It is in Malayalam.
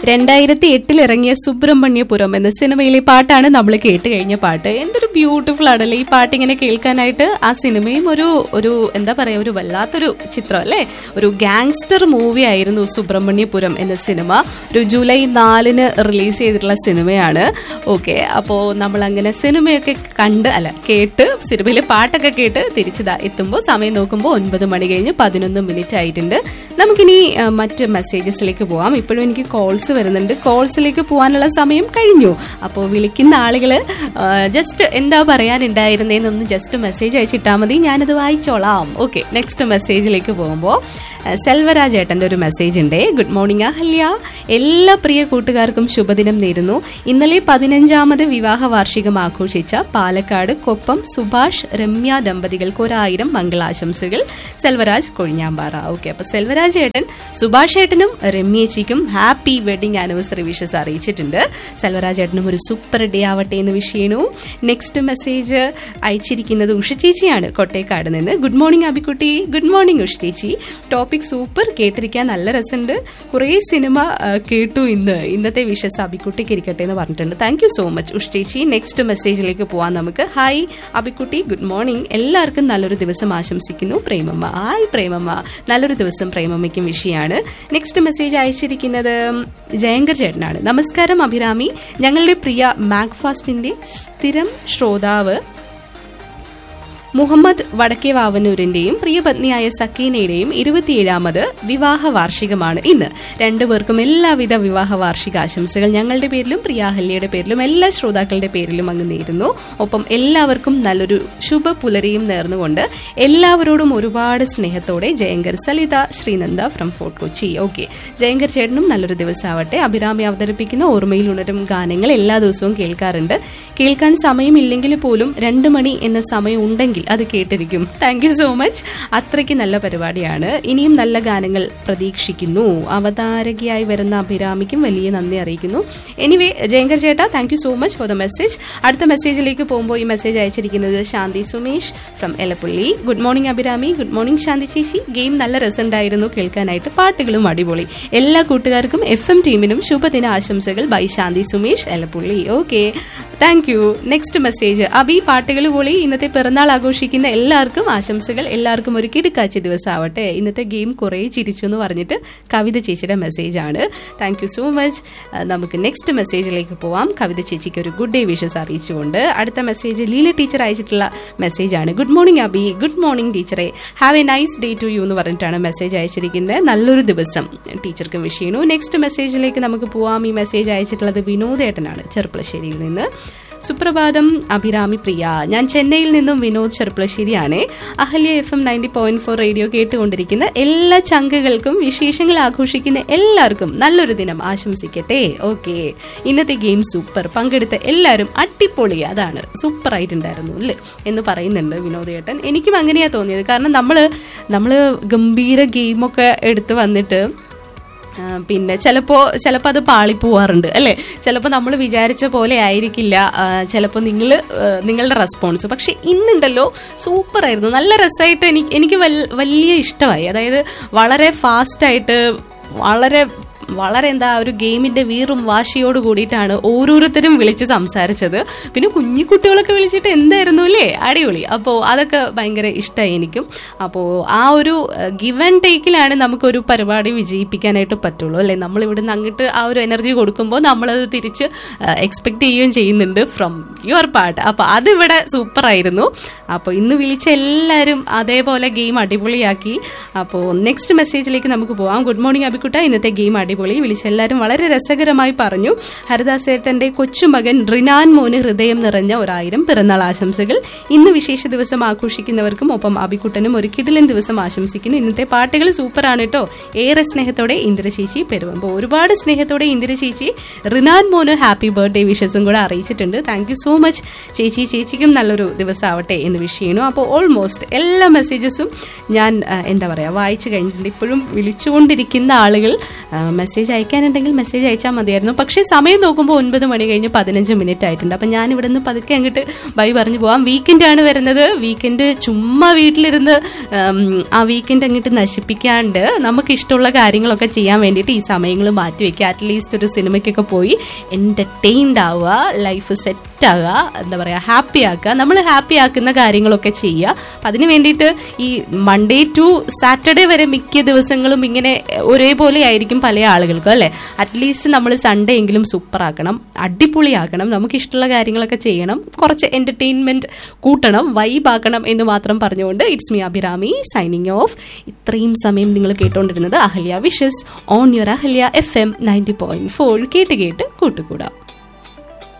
രണ്ടായിരത്തി എട്ടിൽ ഇറങ്ങിയ സുബ്രഹ്മണ്യപുരം എന്ന സിനിമയിലെ പാട്ടാണ് നമ്മൾ കേട്ട് കഴിഞ്ഞ പാട്ട് എന്തൊരു ബ്യൂട്ടിഫുൾ ആണല്ലേ ഈ പാട്ട് ഇങ്ങനെ കേൾക്കാനായിട്ട് ആ സിനിമയും ഒരു ഒരു എന്താ പറയാ ഒരു വല്ലാത്തൊരു ചിത്രം അല്ലേ ഒരു ഗാങ്സ്റ്റർ മൂവി ആയിരുന്നു സുബ്രഹ്മണ്യപുരം എന്ന സിനിമ ഒരു ജൂലൈ നാലിന് റിലീസ് ചെയ്തിട്ടുള്ള സിനിമയാണ് ഓക്കെ അപ്പോൾ നമ്മൾ അങ്ങനെ സിനിമയൊക്കെ കണ്ട് അല്ല കേട്ട് സിനിമയിലെ പാട്ടൊക്കെ കേട്ട് തിരിച്ചതാ എത്തുമ്പോൾ സമയം നോക്കുമ്പോൾ ഒൻപത് മണി കഴിഞ്ഞ് പതിനൊന്ന് മിനിറ്റ് ആയിട്ടുണ്ട് നമുക്കിനി ആ, മറ്റ് മെസ്സേജസിലേക്ക് പോവാം ഇപ്പോഴും എനിക്ക് കോൾസ് വരുന്നുണ്ട് കോൾസിലേക്ക് പോകാനുള്ള സമയം കഴിഞ്ഞു അപ്പോൾ വിളിക്കുന്ന ആളുകൾ ജസ്റ്റ് എന്താ പറയാനുണ്ടായിരുന്നതെന്നൊന്ന് ജസ്റ്റ് മെസ്സേജ് അയച്ചിട്ടാൽ മതി ഞാനത് വായിച്ചോളാം ഓക്കെ നെക്സ്റ്റ് മെസ്സേജിലേക്ക് പോകുമ്പോൾ സെൽവരാജ് ഏട്ടൻ്റെ ഒരു മെസ്സേജ് ഉണ്ട് ഗുഡ് മോർണിംഗ് അഹല്യ എല്ലാ പ്രിയ കൂട്ടുകാർക്കും ശുഭദിനം നേരുന്നു ഇന്നലെ പതിനഞ്ചാമത് വിവാഹ വാർഷികം ആഘോഷിച്ച പാലക്കാട് കൊപ്പം സുഭാഷ് രമ്യ ദമ്പതികൾക്ക് ഒരായിരം മംഗളാശംസകൾ സെൽവരാജ് കൊഴിഞ്ഞാമ്പാറ ഓക്കെ അപ്പൊ സെൽവരാജ് ഏട്ടൻ സുഭാഷ് ഏട്ടനും രമ്യേച്ചിക്കും ഹാപ്പി വെഡിങ് ആനിവേഴ്സറി വിഷസ് അറിയിച്ചിട്ടുണ്ട് സെൽവരാജ് ഏട്ടനും ഒരു സൂപ്പർ ഡേ ആവട്ടെ എന്ന് വിഷ് ചെയ്യണു നെക്സ്റ്റ് മെസ്സേജ് അയച്ചിരിക്കുന്നത് ഉഷ ചേച്ചിയാണ് കൊട്ടേക്കാട് നിന്ന് ഗുഡ് മോർണിംഗ് അബിക്കുട്ടി ഗുഡ് മോർണിംഗ് ഉഷ ചേച്ചി ടോപ്പിക് സൂപ്പർ കേട്ടിരിക്കാൻ നല്ല രസമുണ്ട് കുറേ സിനിമ ആ, കേട്ടു ഇന്ന് ഇന്നത്തെ വിഷസ് അബിക്കുട്ടിക്ക് ഇരിക്കട്ടെ എന്ന് പറഞ്ഞിട്ടുണ്ട് താങ്ക് യു സോ മച്ച് ഉഷ് ചേച്ചി നെക്സ്റ്റ് മെസ്സേജിലേക്ക് പോവാം നമുക്ക് ഹായ് അബിക്കുട്ടി ഗുഡ് മോർണിംഗ് എല്ലാവർക്കും നല്ലൊരു ദിവസം ആശംസിക്കുന്നു പ്രേമമ്മ ഹായ് പ്രേമമ്മ നല്ലൊരു ദിവസം പ്രേമമ്മയ്ക്കും വിഷയമാണ് നെക്സ്റ്റ് മെസ്സേജ് അയച്ചിരിക്കുന്നത് ജയങ്കർ ചേട്ടനാണ് നമസ്കാരം അഭിരാമി ഞങ്ങളുടെ പ്രിയ മാക്ഫാസ്റ്റിന്റെ സ്ഥിരം ശ്രോതാവ് മുഹമ്മദ് വടക്കേ വാവനൂരിന്റെയും പ്രിയപത്നിയായ സക്കീനയുടെയും ഇരുപത്തിയേഴാമത് വിവാഹ വാർഷികമാണ് ഇന്ന് രണ്ടുപേർക്കും എല്ലാവിധ വിവാഹ വാർഷിക ആശംസകൾ ഞങ്ങളുടെ പേരിലും പ്രിയാഹല്യയുടെ പേരിലും എല്ലാ ശ്രോതാക്കളുടെ പേരിലും അങ്ങ് നേരുന്നു ഒപ്പം എല്ലാവർക്കും നല്ലൊരു ശുഭ പുലരിയും നേർന്നുകൊണ്ട് എല്ലാവരോടും ഒരുപാട് സ്നേഹത്തോടെ Jayankar Salitha Sreenanda from Fort Kochi okay Jayankar ചേട്ടനും നല്ലൊരു ദിവസമാവട്ടെ അഭിരാമി അവതരിപ്പിക്കുന്ന ഓർമ്മയിൽ ഉണരും ഗാനങ്ങൾ എല്ലാ ദിവസവും കേൾക്കാറുണ്ട് കേൾക്കാൻ സമയമില്ലെങ്കിൽ പോലും രണ്ട് മണി എന്ന സമയം ഉണ്ടെങ്കിൽ അത് കേട്ടിരിക്കും താങ്ക് യു സോ മച്ച് അത്രയ്ക്ക് നല്ല പരിപാടിയാണ് ഇനിയും നല്ല ഗാനങ്ങൾ പ്രതീക്ഷിക്കുന്നു അവതാരകയായി വരുന്ന അഭിരാമിക്കും വലിയ നന്ദി അറിയിക്കുന്നു എനിവേ ജയങ്കർ ചേട്ടാ thank you so much for the message അടുത്ത മെസ്സേജിലേക്ക് പോകുമ്പോൾ ഈ മെസ്സേജ് അയച്ചിരിക്കുന്നത് Shanthi Sumesh from Elappully good morning Abhirami good morning Shanthi ചേച്ചി ഗെയിം നല്ല രസമുണ്ടായിരുന്നു കേൾക്കാനായിട്ട് പാട്ടുകളും അടിപൊളി എല്ലാ കൂട്ടുകാർക്കും എഫ് എം ടീമിനും ശുഭദിന ആശംസകൾ bye Shanthi Sumesh Elappully okay thank you next message Abi പാട്ടുകൾ പൊളി ഇന്നത്തെ പിറന്നാൾ ആഘോഷിക്കുന്ന എല്ലാവർക്കും ആശംസകൾ എല്ലാവർക്കും ഒരു കിടുക്കാച്ചി ദിവസം ആവട്ടെ ഇന്നത്തെ ഗെയിം കുറേ ചിരിച്ചു എന്ന് പറഞ്ഞിട്ട് കവിത ചേച്ചിയുടെ മെസ്സേജ് ആണ് താങ്ക് യു സോ മച്ച് നമുക്ക് നെക്സ്റ്റ് മെസ്സേജിലേക്ക് പോവാം കവിത ചേച്ചിക്ക് ഒരു ഗുഡ് ഡേ വിഷസ് അറിയിച്ചുകൊണ്ട് അടുത്ത മെസ്സേജ് ലീല ടീച്ചർ അയച്ചിട്ടുള്ള മെസ്സേജ് ആണ് good morning Abi good morning ടീച്ചറെ have a nice day to you എന്ന് പറഞ്ഞിട്ടാണ് മെസ്സേജ് അയച്ചിരിക്കുന്നത് നല്ലൊരു ദിവസം ടീച്ചർക്ക് വിഷ് ചെയ്യുന്നു നെക്സ്റ്റ് മെസ്സേജിലേക്ക് നമുക്ക് പോവാം ഈ മെസ്സേജ് അയച്ചിട്ടുള്ളത് വിനോദേട്ടനാണ് ചെറുപ്പളശ്ശേരിയിൽ നിന്ന് സുപ്രഭാതം അഭിരാമി പ്രിയ ഞാൻ ചെന്നൈയിൽ നിന്നും വിനോദ് ചെറുപ്പളശ്ശേരിയാണ് Ahalya F M ninety point four radio കേട്ടുകൊണ്ടിരിക്കുന്ന എല്ലാ ചങ്കുകൾക്കും വിശേഷങ്ങൾ ആഘോഷിക്കുന്ന എല്ലാവർക്കും നല്ലൊരു ദിനം ആശംസിക്കട്ടെ ഓക്കെ ഇന്നത്തെ ഗെയിം സൂപ്പർ പങ്കെടുത്ത എല്ലാവരും അടിപൊളി അതാണ് സൂപ്പർ ആയിട്ടുണ്ടായിരുന്നു അല്ലേ എന്ന് പറയുന്നുണ്ട് വിനോദേട്ടൻ എനിക്കും അങ്ങനെയാ തോന്നിയത് കാരണം നമ്മള് നമ്മള് ഗംഭീര ഗെയിമൊക്കെ എടുത്ത് വന്നിട്ട് ആ, പിന്നെ ചിലപ്പോൾ ചിലപ്പോൾ അത് പാളിപ്പോവാറുണ്ട് അല്ലേ ചിലപ്പോൾ നമ്മൾ വിചാരിച്ച പോലെ ആയിരിക്കില്ല ചിലപ്പോൾ നിങ്ങൾ നിങ്ങളുടെ റെസ്പോൺസ് പക്ഷെ ഇന്നുണ്ടല്ലോ സൂപ്പർ ആയിരുന്നു നല്ല രസമായിട്ട് എനിക്ക് എനിക്ക് വൽ- വലിയ ഇഷ്ടമായി അതായത് വളരെ ഫാസ്റ്റായിട്ട് വളരെ വളരെ എന്താ ഒരു ഗെയിമിന്റെ വീറും വാശിയോട് കൂടിയിട്ടാണ് ഓരോരുത്തരും വിളിച്ച് സംസാരിച്ചത് പിന്നെ കുഞ്ഞു കുട്ടികളൊക്കെ വിളിച്ചിട്ട് എന്തായിരുന്നു അല്ലേ അടിപൊളി അപ്പോൾ അതൊക്കെ ഭയങ്കര ഇഷ്ടമായി എനിക്കും അപ്പോൾ ആ ഒരു ഗിവ് ആൻഡ് ടേക്കിലാണ് നമുക്കൊരു പരിപാടി വിജയിപ്പിക്കാനായിട്ട് പറ്റുള്ളൂ അല്ലേ നമ്മൾ ഇവിടുന്ന് അങ്ങോട്ട് ആ ഒരു എനർജി കൊടുക്കുമ്പോൾ നമ്മളത് തിരിച്ച് എക്സ്പെക്ട് ചെയ്യുകയും ചെയ്യുന്നുണ്ട് ഫ്രം യുവർ പാർട്ട് അപ്പോൾ അതിവിടെ സൂപ്പർ ആയിരുന്നു അപ്പോൾ ഇന്ന് വിളിച്ച എല്ലാവരും അതേപോലെ ഗെയിം അടിപൊളിയാക്കി അപ്പോൾ നെക്സ്റ്റ് മെസ്സേജിലേക്ക് നമുക്ക് പോവാം ഗുഡ് മോർണിംഗ് അബിക്കുട്ട ഇന്നത്തെ ഗെയിം അടിപൊളി വിളിച്ച എല്ലാവരും വളരെ രസകരമായി പറഞ്ഞു ഹരിദാസേട്ടന്റെ കൊച്ചുമകൻ റിനാൻ മോന് ഹൃദയം നിറഞ്ഞ ഒരായിരം പിറന്നാൾ ആശംസകൾ ഇന്ന് വിശേഷ ദിവസം ആഘോഷിക്കുന്നവർക്കും ഒപ്പം അബിക്കുട്ടനും ഒരു കിടിലൻ ദിവസം ആശംസിക്കുന്നു ഇന്നത്തെ പാട്ടുകൾ സൂപ്പറാണ് കേട്ടോ ഏറെ സ്നേഹത്തോടെ ഇന്ദിര ചേച്ചി പെരുവുമ്പോൾ ഒരുപാട് സ്നേഹത്തോടെ ഇന്ദിര ചേച്ചി റിനാൻ മോന് ഹാപ്പി ബർത്ത്ഡേ വിഷസും കൂടെ അറിയിച്ചിട്ടുണ്ട് താങ്ക് യു സോ മച്ച് ചേച്ചി ചേച്ചിക്കും നല്ലൊരു ദിവസമാവട്ടെ എന്ന് എന്ന് വിഷ് ചെയ്യണു അപ്പോൾ ഓൾമോസ്റ്റ് എല്ലാ മെസ്സേജസും ഞാൻ ആ, എന്താ പറയുക വായിച്ചു കഴിഞ്ഞിട്ടുണ്ട് ഇപ്പോഴും വിളിച്ചുകൊണ്ടിരിക്കുന്ന ആളുകൾ മെസ്സേജ് അയക്കാനുണ്ടെങ്കിൽ മെസ്സേജ് അയച്ചാൽ മതിയായിരുന്നു പക്ഷേ സമയം നോക്കുമ്പോൾ ഒൻപത് മണി കഴിഞ്ഞ് പതിനഞ്ച് മിനിറ്റ് ആയിട്ടുണ്ട് അപ്പം ഞാൻ ഇവിടെ നിന്ന് പതുക്കെ അങ്ങോട്ട് ബൈ പറഞ്ഞു പോവാം വീക്കെൻഡ് ആണ് വരുന്നത് വീക്കെൻഡ് ചുമ്മാ വീട്ടിലിരുന്ന് ഉം, ആ വീക്കെൻഡ് അങ്ങോട്ട് നശിപ്പിക്കാണ്ട് നമുക്ക് ഇഷ്ടമുള്ള കാര്യങ്ങളൊക്കെ ചെയ്യാൻ വേണ്ടിയിട്ട് ഈ സമയങ്ങൾ മാറ്റി വെക്കുക അറ്റ്ലീസ്റ്റ് ഒരു സിനിമയ്ക്കൊക്കെ പോയി എൻ്റർടൈൻഡ് ആവുക ലൈഫ് സെറ്റ് ആവുക എന്താ പറയുക ഹാപ്പി ആക്കുക നമ്മൾ ഹാപ്പി ആക്കുന്ന കാര്യങ്ങളൊക്കെ ചെയ്യുക അപ്പം അതിന് വേണ്ടിയിട്ട് ഈ മൺഡേ ടു സാറ്റർഡേ വരെ മിക്ക ദിവസങ്ങളും ഇങ്ങനെ ഒരേപോലെ ആയിരിക്കും പല ആളുകൾക്കും അല്ലേ അറ്റ്ലീസ്റ്റ് നമ്മൾ സൺഡേ എങ്കിലും സൂപ്പർ ആക്കണം അടിപൊളിയാക്കണം നമുക്ക് ഇഷ്ടമുള്ള കാര്യങ്ങളൊക്കെ ചെയ്യണം കുറച്ച് എന്റർടൈൻമെന്റ് കൂട്ടണം വൈബ് ആക്കണം എന്ന് മാത്രം പറഞ്ഞുകൊണ്ട് it's me Abhirami signing off ഇത്രയും സമയം നിങ്ങൾ കേട്ടുകൊണ്ടിരുന്നത് Ahalya wishes on your Ahalya F M ninety point four കേട്ട് കേട്ട് കൂട്ടുകൂടാം